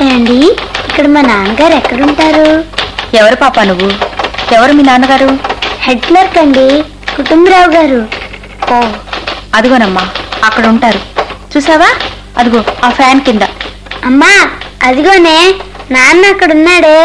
ఏమండి ఇక్కడ మా నాన్నగారు ఎక్కడుంటారు ఎవరు పాప నువ్వు ఎవరు మీ నాన్నగారు హెడ్ క్లర్క్ అండి కుటుంబరావు గారు ఓ అదిగోనమ్మా అక్కడ ఉంటారు చూసావా అదిగో ఆ ఫ్యాన్ కింద అమ్మా అదిగోనే నాన్న అక్కడ ఉన్నాడే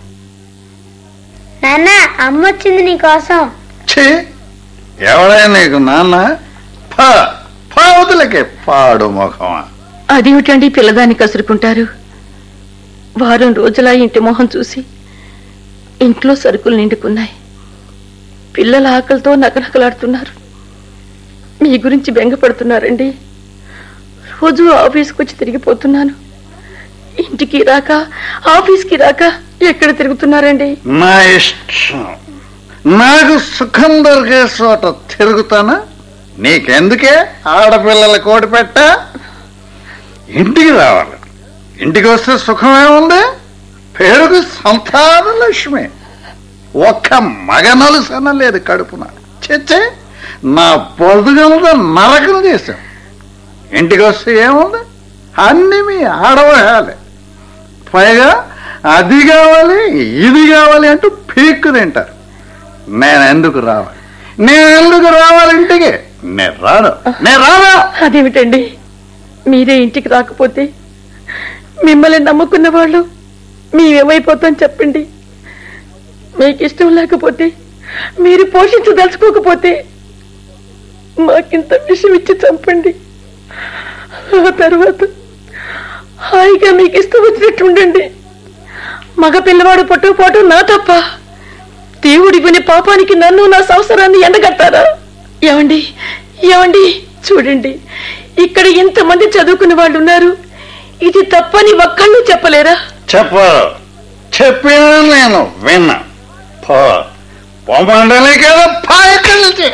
నాన్న అమ్మ వచ్చింది నీకోసం ఛీ ఎవడే నీకు నాన్న పా పావతులకే పాడు ముఖమా అదేమిటండి పిల్లదాన్ని కసురుకుంటారు వారం రోజులా ఇంటి మొహం చూసి ఇంట్లో సరుకులు నిండుకున్నాయి పిల్లల ఆకలితో నకనకలాడుతున్నారు మీ గురించి బెంగపడుతున్నారండి రోజు ఆఫీస్కి వచ్చి తిరిగిపోతున్నాను ఇంటికి రాక ఆఫీస్కి రాక ఎక్కడ తిరుగుతున్నారండి నా ఇష్టం నాకు సుఖం దొరికే చోట తిరుగుతానా నీకెందుకే ఆడపిల్లల కోటి పెట్ట ఇంటికి రావాలి ఇంటికి వస్తే సుఖమేముంది పేరుకు సంతాన లక్ష్మి ఒక్క మగ నలుసన లేదు కడుపున చెచ్చే నా పొదుగలతో నరకం చేశాం ఇంటికి వస్తే ఏముంది అన్ని మీ ఆడవాళ్ళే పైగా అది కావాలి ఇది కావాలి అంటూ పీక్కు తింటారు నేను ఎందుకు రావాలి నేను ఎందుకు రావాలి ఇంటికి నేను రాను నేను రాను అదేమిటండి మీరే ఇంటికి రాకపోతే మిమ్మల్ని నమ్ముకున్న వాళ్ళు మేమేమైపోతాం చెప్పండి మీకు ఇష్టం లేకపోతే మీరు పోషించదలుచుకోకపోతే మాకింత విషయం ఇచ్చి చంపండి ఆ తర్వాత హాయిగా మీకు ఇష్టం వచ్చినట్టు ఉండండి మగ పిల్లవాడు పట్టుకుపోవటం నా తప్ప దేవుడి విని పాపానికి నన్ను నా సంవత్సరాన్ని ఎండగట్టారా ఏమండి ఏమండి చూడండి ఇక్కడ ఇంతమంది చదువుకున్న వాళ్ళు ఉన్నారు ఇది తప్పని ఒక్కళ్ళు చెప్పలేరా చెప్పరు చెప్పినా నేను విన్నా పో పొమ్మండలి కదా పాయకలిచి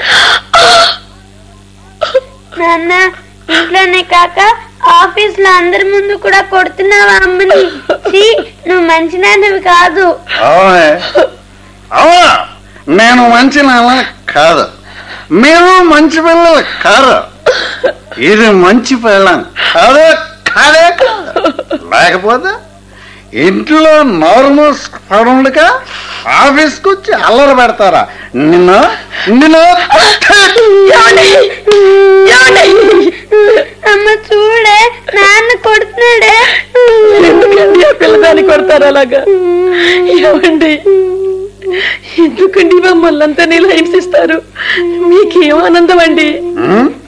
నాన్న ఇంట్లోనే కాక ఆఫీస్ లో అందరి ముందు కూడా కొడుతున్నావా అమ్మని ఛీ, నువ్వు మంచి నాన్నవి కాదు అవునే అవునా నేను మంచి నాన్న కాదు మీరు మంచి పిల్లలు కాదు ఇది మంచి పిల్లం కాదే కాదే కాదు లేకపోతే ఇంట్లో నార్మల్ పడుండక ఆఫీస్కి వచ్చి అల్లరి పెడతారా నిన్ను నిన్ను ఏమండి? ఏమండి? అమ్మ చూడే నాన్న కొడుతున్నాడే ఎందుకండి ఆ పిల్లదాన్ని కొడతారు అలాగా ఏమండి ఎందుకండి మమ్మల్ని అంతా నీళ్ళు హింసిస్తారు మీకేం ఆనందం అండి ఉం?